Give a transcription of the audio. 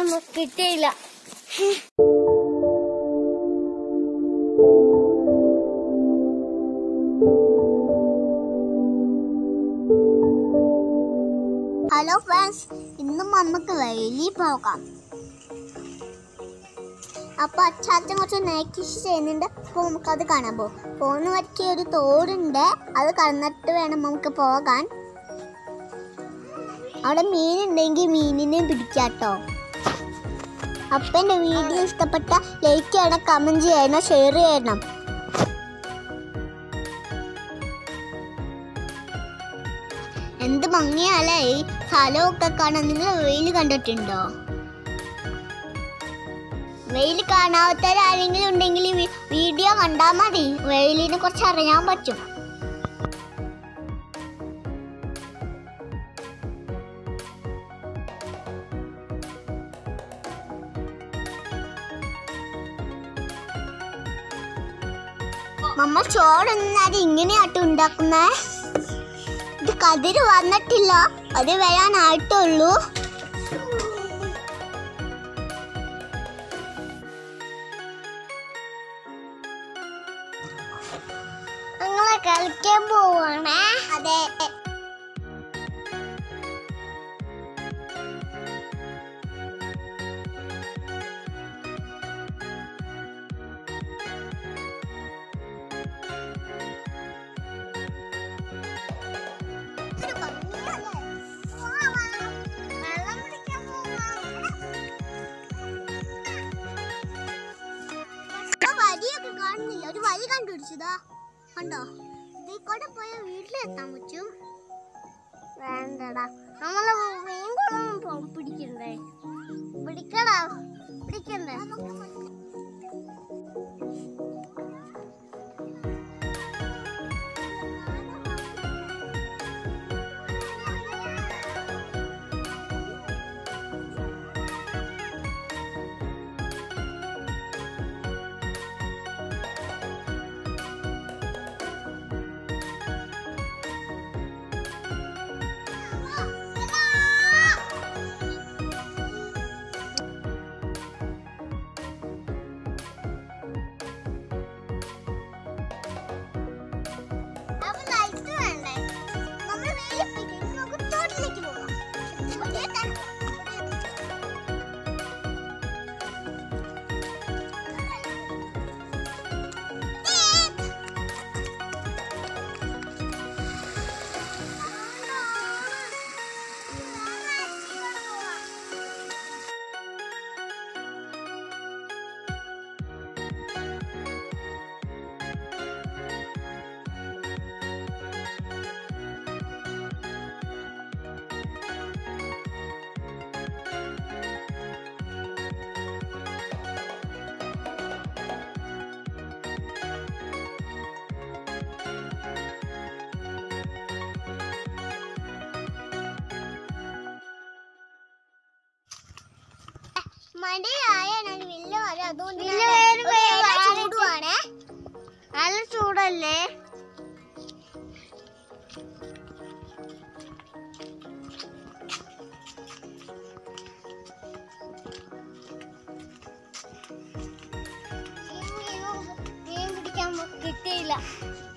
പിടിക്കാൻ കിട്ടിയില്ല hello friends ഇന്ന് നമുക്ക് വെയിലിൽ പോകാം അപ്പൊ അച്ചാച്ചൻ കുറച്ച് നൈറ്റ് ഫിഷ് ചെയ്യുന്നുണ്ട് അപ്പൊ നമുക്കത് കാണാൻ പോകും പോകുന്ന വഴിക്ക് ഒരു തോടുണ്ട് അത് കടന്നിട്ട് വേണം നമുക്ക് പോകാൻ അവിടെ മീനുണ്ടെങ്കിൽ മീനിനെ പിടിക്കാട്ടോ അപ്പൊ എൻ്റെ വീഡിയോ ഇഷ്ടപ്പെട്ട ലൈക്ക് ചെയ്യണം കമന്റ് ചെയ്യണം ഷെയർ ചെയ്യണം എന്ത് ഭംഗിയാലേ ഈ സ്ഥലമൊക്കെ കാണാൻ നിങ്ങൾ വെയിൽ കണ്ടിട്ടുണ്ടോ വെയിൽ കാണാത്തവരാരെങ്കിലും ഉണ്ടെങ്കിൽ ഈ വി- വീഡിയോ കണ്ടാൽ മതി വെയിലിനെ കുറിച്ച് അറിയാൻ പറ്റും നമ്മ ചോറൊന്നത് ഇങ്ങനെയാട്ടോ ഉണ്ടാക്കുന്നേ ഇത് കതിര് വന്നിട്ടില്ല അത് വരാനായിട്ടുള്ളൂ നിങ്ങളെ കളിക്കാൻ പോവാണേ അതെ വരിയൊക്കെ കാണുന്നില്ല ഒരു വഴി കണ്ടുപിടിച്ചതാ കണ്ടോ ഇതിൽ പോയ വീട്ടിലെത്താൻ പറ്റും വേണ്ടടാ നമ്മള് മീൻകുളം പിടിക്കണ്ടേ പിടിക്കടാ പിടിക്കണ്ടേ അപ്പൊ ലൈറ്റ് വേണ്ടേ നമ്മൾ വെയിലിൽ പോയി കഴിഞ്ഞ് നമുക്ക് തോട്ടിലേക്ക് പോകാം ഇവിടെ തന്നെ. മടിയായ ഞാൻ വലിയ വരും അതുകൊണ്ട് ഇല്ല, ഞാൻ വേറെ ഒരു വേറെ ഇല ആരെങ്കിലും- ചൂടുവാണേ നല്ല ചൂടല്ലേ മീൻ പിടിക്കാൻ കിട്ടിയില്ല